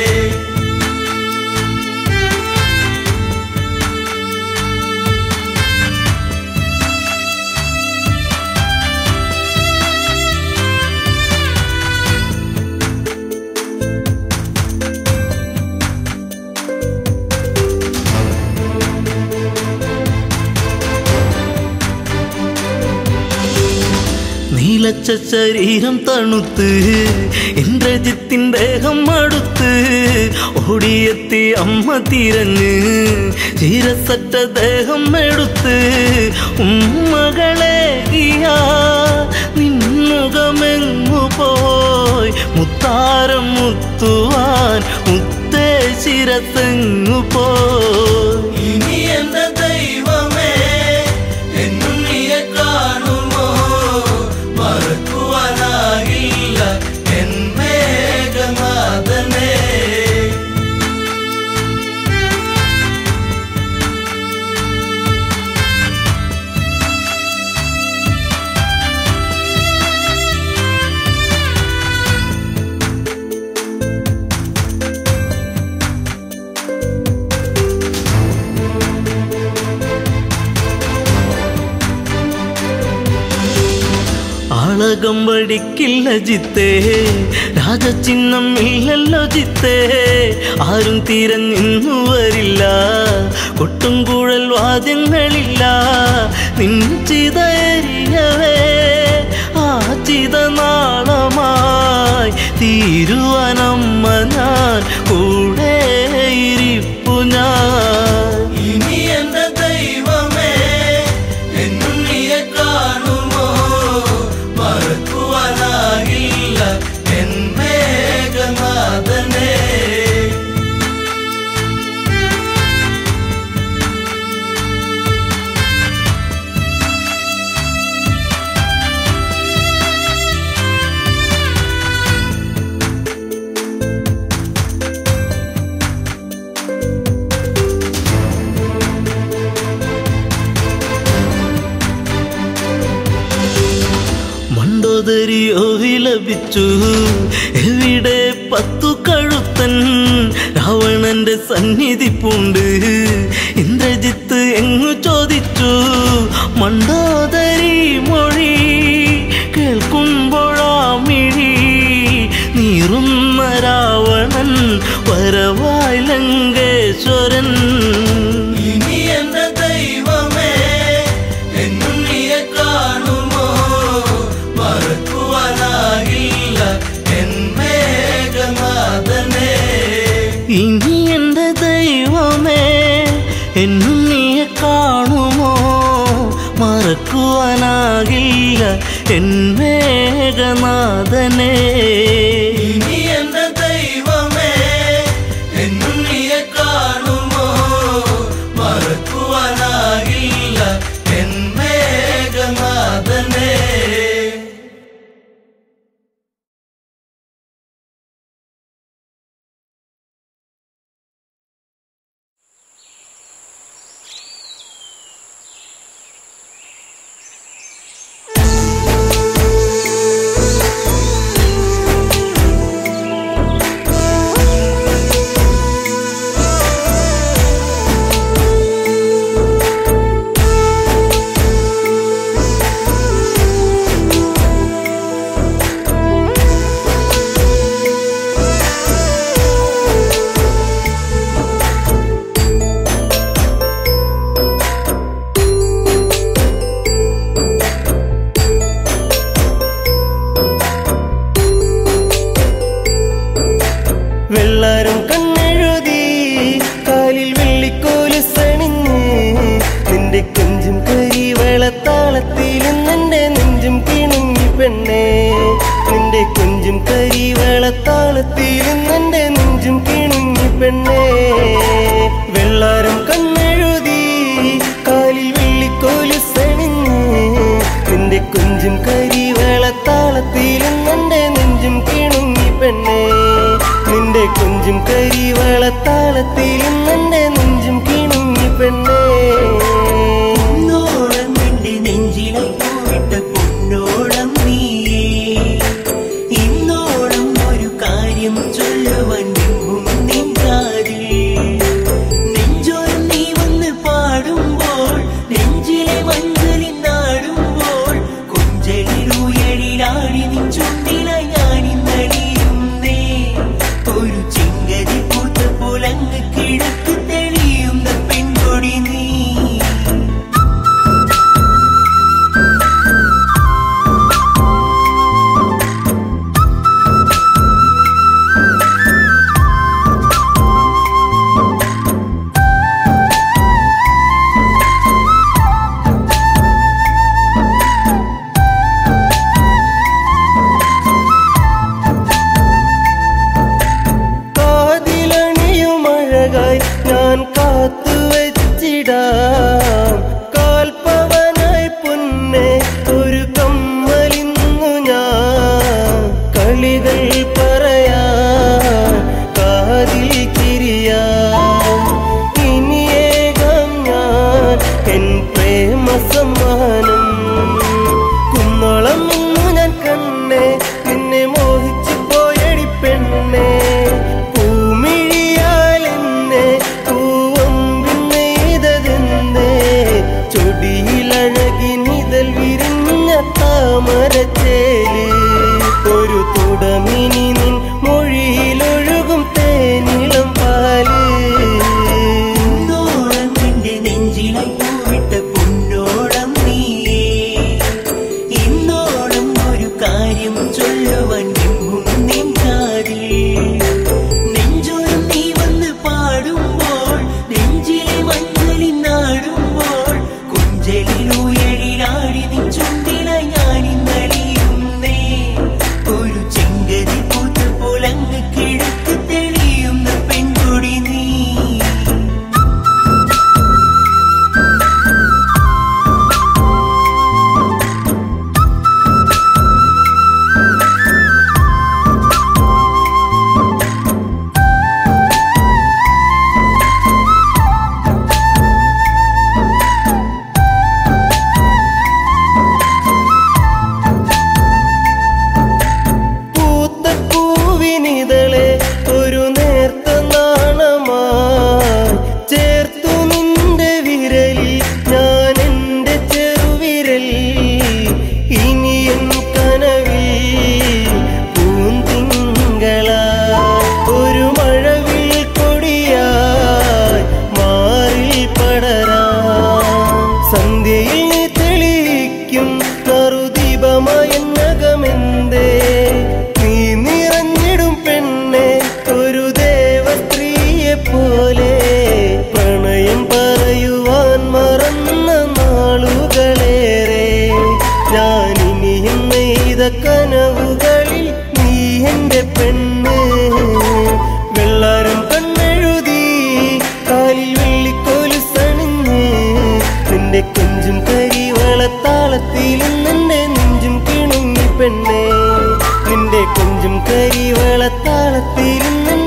നീലച്ച ശരീരം തണുത്ത് ഇന്ദ്രജിത്തിൻ ദേഹം അടുത്ത് ഓടിയെത്തി അമ്മ തിരഞ്ഞ് ചീരസറ്റ ദേഹം എടുത്ത് ഉമ്മകളെ നിന്നുകമെങ്ങു പോയി മുത്താരം മുത്തുവാൻ മുത്തേ ശിരത്തെങ്ങു പോയി ഇനി എന്റെ ദൈവമേ എന്നുണ്ണിയെ കാണുമോ മറക്കുവാനാകില്ല എൻ മേഘനാഥനെ ആളകം വടിക്കില്ല ജിത്തേ രാജചിഹ്നം ഇല്ലല്ലോ ജിത്തേ ആരും തിരഞ്ഞിന്നു വരില്ല കൊട്ടും കൂഴൽ വാദ്യങ്ങളില്ല നിഞ്ചിതയരിയവേ ആ ചിതനാളമായി തീരുവനമ്മ ഞാൻ കൂടെ ഇരിപ്പു ഞാൻ ഇനി എന്റെ ദൈവമേ എന്നുണ്ണിയെ കാണുമോ മറക്കുവാനാകില്ല എൻ മേഘനാഥനെ മണ്ടോദരിയോ വിലപിച്ചു എവിടെ പത്തു കഴുത്തൻ രാവണന്റെ സന്നിധി പൂണ്ട് ഇന്ദ്രജിത്ത് എങ്ങു ചോദിച്ചു മണ്ടോദരി മൊഴി കേൾക്കുമ്പോഴാ മിഴി നീറുന്ന രാവണൻ വരവായി ലങ്കേശ്വരൻ ഇനി എന്റെ ദൈവമേ എന്നുണ്ണിയെ കാണുമോ മറക്കുവാനാകില്ല എൻ മേഘനാഥനെ ഇനി എന്റെ ദൈവമേ എന്നും നീയെ കാണുമോ മറക്കുവാനാകില്ല എൻ മേഘനാഥനെ ഇനി എന്റെ ദൈവമേ എന്നുണ്ണിയെ കാണുമോ മറക്കുവാനാകില്ല എൻ മേഘനാഥനെ വെള്ളാരം കണ്ണെഴുതി കാലിൽ വെള്ളിക്കോല് സണിഞ്ഞ് നിന്റെ കൊഞ്ചും കരി വെളത്താളത്തിലും നിന്റെ നെഞ്ചും കിണുങ്ങി പെണ്ണേ നിന്റെ കൊഞ്ചും കരി വെളത്താളത്തിലും നിന്റെ നെഞ്ചും കിണുങ്ങി പെണ്ണേ വെള്ളാരം കണ്ണെഴുതി കാലിൽ വെള്ളിക്കോല് സണിഞ്ഞ് നിന്റെ കൊഞ്ചും കരി വെളത്താളത്തിലും നിന്റെ നെഞ്ചും കിണുങ്ങി കരിവളത്താളത്തിൽ എന്നെ നെഞ്ചും കിണുങ്ങി പെണ്ണേ പൊന്നോളം നിന്റെ നെഞ്ചിലെ പൂവിട്ട പൊന്നോളം നീയേ ഇന്നോളം ഒരു കാര്യം ചൊല്ലുവാൻ നിമ്പും നിൻകാതിൽ നെഞ്ചോരം നീ വന്ന് പാടുമ്പോൾ നെഞ്ചിലെ മഞ്ചലിൽ നാടുമ്പോൾ കൊഞ്ചലിലുയരിലാടി നിൻ ചുണ്ടില ഞാനിന്നടിയുന്നേ ഒരു ചിങ്കരി പൂത്ത പുലങ്ങ് കിഴക്ക് തെളിയുന്ന പെൺകൊടി നീ കാതിലണിയും അഴകായി ഞാൻ കാത്തു വെച്ചിടാം കാൽപ്പവനായി പൊന്നെ ഒരു കമ്മലിന്നു ഞാൻ കളികൾ പറയാൻ കാതിൽ കിരിയാം ഇനിയേകം ഞാൻ എൻ പ്രേമ സമ്മാനം കുന്നോളം ഇന്നു ഞാൻ കണ്ണേ നിന്നെ മോഹിച്ചു പോയടി പെണ്ണേ പൂമിഴിയാൽ എന്നെ പൂവമ്പിന്നെയ്തതെന്നേ ചൊടിയിലഴകി നിതൽ വിരിഞ്ഞ താമരച്ചേല് ഒരു തുടമിനി നിൻ മൊഴിയിലൊഴുകും തേനിളം പാല് പൊന്നോളം നിന്റെ നെഞ്ചിലെ പൂവിട്ട പൊന്നോളം നീയേ ഇന്നോളം ഒരു കാര്യം ചൊല്ലുവാൻ നിമ്പും നിൻ കാതിൽ നെഞ്ചോരം നീ വന്ന് പാടുമ്പോൾ നെഞ്ചിലെ മഞ്ഞളിൽ നാടുമ്പോൾ കുഞ്ചലിലുയരിലാടി നിൻ ചുണ്ടില ഞാനിന്നടിയുന്നേ ഒരു ചെങ്കതി പൂത്ത പുലങ്ങ് കിഴക്ക് തെളിയുന്ന പെൺകൊടി നീ പൂത്ത പൂവിനിതളെ ഒരു നേർത്ത നാണമായി ചേർത്തു നിന്റെ വിരലിൽ ഞാൻ എൻ്റെ ചെറുവിരൽ ഇനി എൻ കനവിൽ പൂന്തിങ്കളായി ഒരു മഴവിൽ കൊടിയായി മാറിൽ പടരാം സന്ധ്യയിൽ നീ തെളിയിക്കും നറുദീപമായന്നകമെന്തേ നീ നിറഞ്ഞിടും പെണ്ണെ ഒരു ദേവസ്ത്രീയെ പോലെ പ്രണയം പറയുവാൻ മറന്ന നാളുകളേറെ ഞാനിനിയും നെയ്ത കനവുകളിൽ നീ എന്റെ പെണ്ണ് വെള്ളാരം കണ്ണെഴുതി കാലിൽ വെള്ളിക്കോല് സണിഞ്ഞ് നിന്റെ കൊഞ്ചും കരിവളത്താളത്തിലും നിന്റെ നെഞ്ചും കിണുങ്ങി പെണ്ണേ നിന്റെ കൊഞ്ചും കരിവളത്താളത്തിലും നിന്റെ